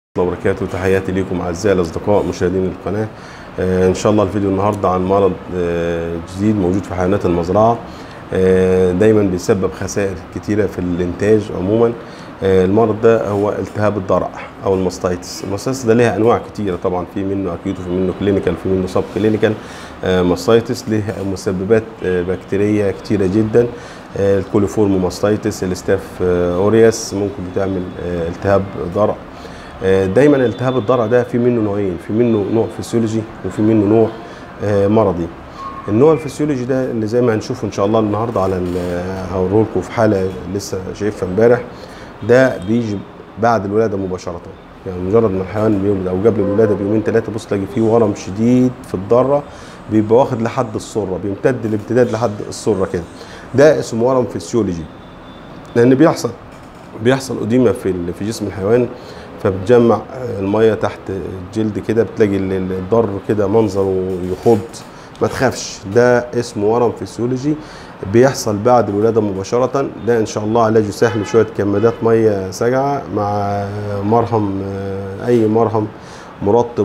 الله وبركاته تحياتي ليكم اعزائي الاصدقاء مشاهدين القناه آه ان شاء الله الفيديو النهارده عن مرض آه جديد موجود في حيوانات المزرعه آه دايما بيسبب خسائر كتيره في الانتاج عموما آه المرض ده هو التهاب الضرع او الماستايتس الماستايتس ده ليها انواع كتيره طبعا في منه اكيوت وفي منه كلينيكال في منه سب كلينيكال آه ماستايتس ليه مسببات آه بكتيريه كتيره جدا آه الكوليفورم ماستايتس الاستاف آه اورياس ممكن بتعمل آه التهاب ضرع دايما التهاب الضرع ده في منه نوعين في منه نوع فسيولوجي وفي منه نوع مرضي النوع الفسيولوجي ده اللي زي ما هنشوفه ان شاء الله النهارده على هوريه لكم في حاله لسه شايفها امبارح ده بيجي بعد الولاده مباشره يعني مجرد ما الحيوان بيولد او قبل الولاده بيومين ثلاثه بص تلاقي فيه ورم شديد في الضره بيبقى واخد لحد السره بيمتد الامتداد لحد السره كده ده اسمه ورم فسيولوجي لان بيحصل بيحصل اديمه في في جسم الحيوان فبتجمع الميه تحت الجلد كده بتلاقي الضر كده منظره يخض ما تخافش ده اسمه ورم فسيولوجي بيحصل بعد الولاده مباشره ده ان شاء الله علاجه سهل شويه كمادات ميه ساقعه مع مرهم اي مرهم مرطب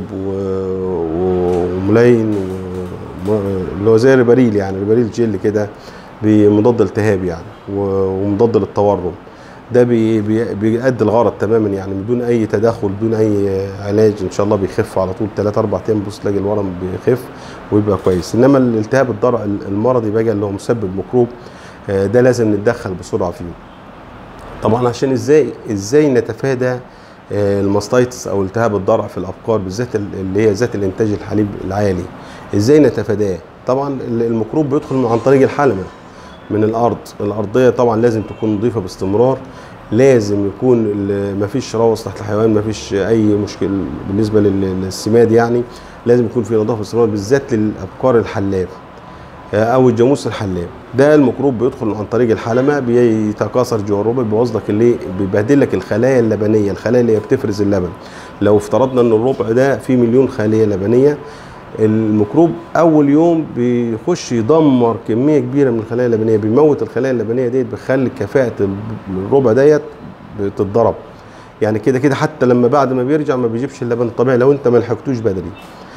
وملين اللي هو زي الريباريل يعني ريباريل جل كده مضاد التهاب يعني ومضاد للتورم ده بي بي بيأدي الغرض تماما يعني بدون اي تدخل بدون اي علاج ان شاء الله بيخف على طول 3 4 ايام بص تلاقي الورم بيخف ويبقى كويس انما الالتهاب الضرع المرضي بقى اللي هو مسبب ميكروب ده لازم نتدخل بسرعه فيه طبعا عشان ازاي ازاي نتفادى الماستايتس او التهاب الضرع في الابقار بالذات اللي هي ذات الانتاج الحليب العالي ازاي نتفاداه طبعا الميكروب بيدخل عن طريق الحلمه من الارض الارضيه طبعا لازم تكون نظيفه باستمرار لازم يكون ما فيش روث تحت الحيوان ما فيش اي مشكله بالنسبه للسماد يعني لازم يكون في نظافه باستمرار بالذات للابقار الحلاب او الجاموس الحلاب ده الميكروب بيدخل عن طريق الحلمه بيتكاثر جوه الربع بيبوظ لك اللي بيبهدل لك الخلايا اللبنيه الخلايا اللي هي بتفرز اللبن لو افترضنا ان الربع ده فيه مليون خليه لبنيه الميكروب اول يوم بيخش يدمر كميه كبيره من الخلايا اللبنيه بيموت الخلايا اللبنيه ديت بيخلي كفاءه الربع ديت بتتضرب يعني كده كده حتى لما بعد ما بيرجع ما بيجيبش اللبن الطبيعي لو انت ما لحقتوش بدري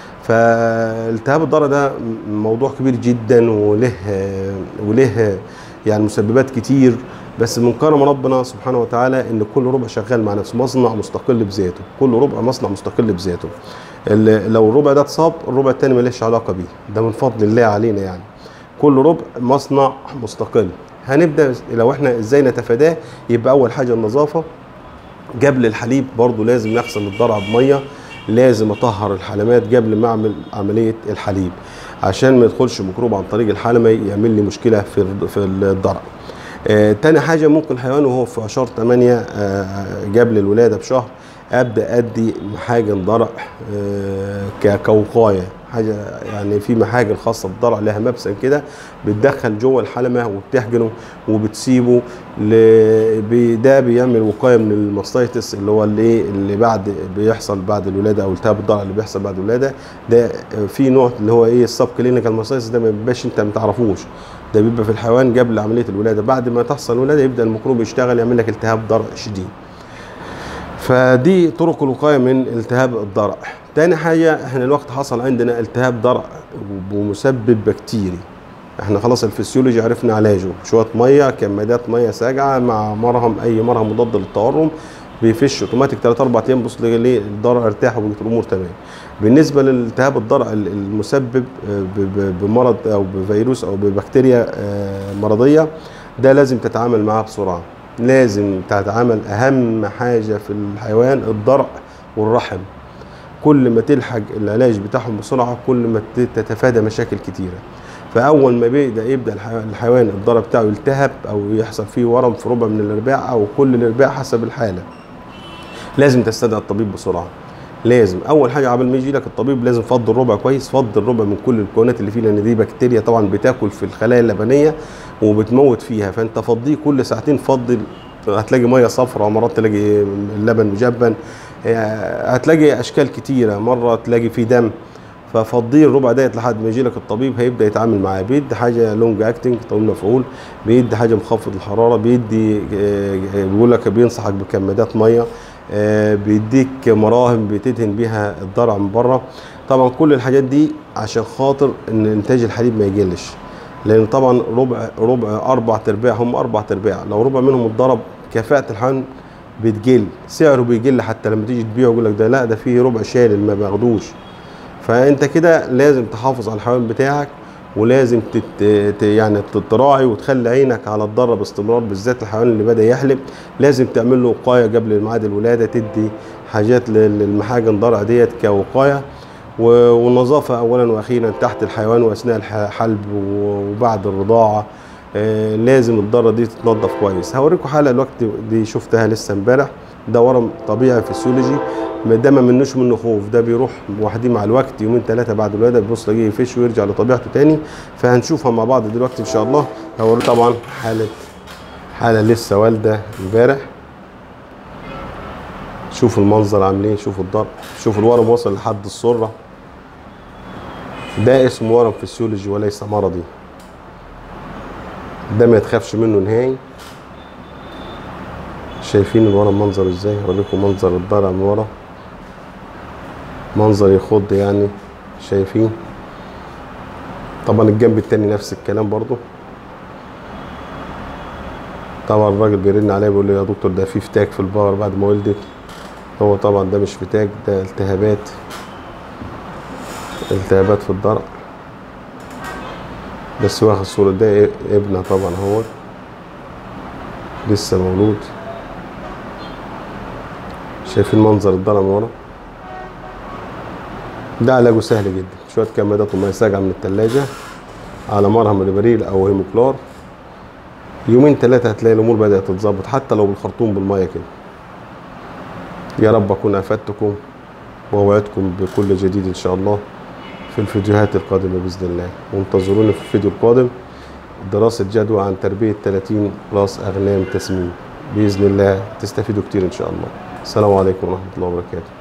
فالتهاب الضرع ده موضوع كبير جدا وله وله يعني مسببات كتير بس من كرم ربنا سبحانه وتعالى ان كل ربع شغال مع نفسه مصنع مستقل بذاته كل ربع مصنع مستقل بذاته لو الربع ده اتصاب الربع التاني ماليش علاقه بيه ده من فضل الله علينا يعني كل ربع مصنع مستقل هنبدا لو احنا ازاي نتفاداه يبقى اول حاجه النظافه قبل الحليب برضو لازم يغسل الضرع بميه لازم اطهر الحلمات قبل ما اعمل عمليه الحليب عشان ما يدخلش ميكروب عن طريق الحلمه يعمل لي مشكله في في الضرع آه تاني حاجه ممكن الحيوان وهو في عشر 8 آه قبل الولاده بشهر ابدا ادي محاجن ضرع آه كوقايه حاجه يعني في محاجن خاصه بالضرع لها مبسم كده بتدخل جوه الحلمه وبتحجنه وبتسيبه ده بيعمل وقايه من الماستايتس اللي هو اللي اللي بعد بيحصل بعد الولاده او التهاب الضرع اللي بيحصل بعد الولاده ده في نوع اللي هو ايه السب كلينيكال ماستايتس ده ما بيبقاش انت ما تعرفوش ده بيبقى في الحيوان قبل عمليه الولاده بعد ما تحصل الولاده يبدا الميكروب يشتغل يعمل لك التهاب ضرع شديد فدي طرق الوقايه من التهاب الضرع تاني حاجه احنا الوقت حصل عندنا التهاب ضرع ومسبب بكتيري احنا خلاص الفسيولوجي عرفنا علاجه شويه ميه كمادات ميه ساقعه مع مرهم اي مرهم مضاد للتورم بيفش اوتوماتيك 3 4 ايام بص ليه الضرع ارتاح وبقت الامور تمام بالنسبه للالتهاب الضرع المسبب بمرض او بفيروس او ببكتيريا مرضيه ده لازم تتعامل معاه بسرعه لازم تتعامل اهم حاجه في الحيوان الضرع والرحم كل ما تلحق العلاج بتاعهم بسرعه كل ما تتفادى مشاكل كتيره فاول ما بيبدا يبدا الحيوان الضرع بتاعه يلتهب او يحصل فيه ورم في ربع من الارباع او كل الارباع حسب الحاله لازم تستدعي الطبيب بسرعه لازم اول حاجه قبل ما يجي لك الطبيب لازم فض الربع كويس فض الربع من كل الكونات اللي فيه لان دي بكتيريا طبعا بتاكل في الخلايا اللبنيه وبتموت فيها فانت فضيه كل ساعتين فضي هتلاقي ميه صفراء ومرات تلاقي اللبن مجبن هتلاقي اشكال كتيره مره تلاقي فيه دم ففضيه الربع ديت لحد ما يجي لك الطبيب هيبدا يتعامل معاه بيدي حاجه لونج اكتنج طويل مفعول بيدي حاجه مخفض الحراره بيدي بيقول لك بينصحك بكمادات ميه آه، بيديك مراهم بتدهن بيها الضرع من بره طبعا كل الحاجات دي عشان خاطر ان انتاج الحليب ما يقلش لان طبعا ربع ربع اربع ترباع هم اربع ترباع لو ربع منهم اتضرب كفاءه الحيوان بتقل سعره بيقل حتى لما تيجي تبيعه يقول لك ده لا ده فيه ربع شالل ما باخدوش فانت كده لازم تحافظ على الحيوان بتاعك ولازم تت... ت- يعني تراعي وتخلي عينك على الضرة باستمرار بالذات الحيوان اللي بدا يحلب لازم تعمل له وقايه قبل ميعاد الولاده تدي حاجات لل- للمحاجن ضرع ديت كوقايه و- والنظافه اولا واخيرا تحت الحيوان واثناء الحلب و- وبعد الرضاعه آه، لازم الضره دي تتنضف كويس هوريكم حلقه الوقت دي شفتها لسه امبارح ده ورم طبيعي فسيولوجي ما ده ما منوش منه خوف ده بيروح وحديه مع الوقت يومين ثلاثه بعد الولاده بيبص تلاقيه يفش ويرجع لطبيعته تاني فهنشوفها مع بعض دلوقتي ان شاء الله هوري طبعا حاله حاله لسه والده امبارح شوف المنظر عامل ايه شوف الضرب شوف الورم وصل لحد السره ده اسمه ورم فسيولوجي وليس مرضي ده ما يتخافش منه نهائي شايفين الورم منظر ازاي اوريكم منظر الضرع من ورا منظر يخض يعني شايفين طبعا الجنب التاني نفس الكلام برضو طبعا الراجل بيرن عليا بيقول لي يا دكتور ده في فتاك في البقر بعد ما ولدت هو طبعا ده مش فتاك ده التهابات التهابات في الضرع بس واخد صورة ده إيه- ابنها طبعا هو لسه مولود شايفين منظر الضرع من ورا ده علاجه سهل جدا شوية كمادات ومية ساقعة من التلاجة على مرهم البريل أو هيموكلار يومين ثلاثة هتلاقي الأمور بدأت تتظبط حتى لو بالخرطوم بالمية كده يا رب أكون أفدتكم وأوعدكم بكل جديد إن شاء الله في الفيديوهات القادمة بإذن الله وانتظروني في الفيديو القادم دراسة جدوى عن تربية 30 راس أغنام تسمين بإذن الله تستفيدوا كتير إن شاء الله السلام عليكم ورحمة الله وبركاته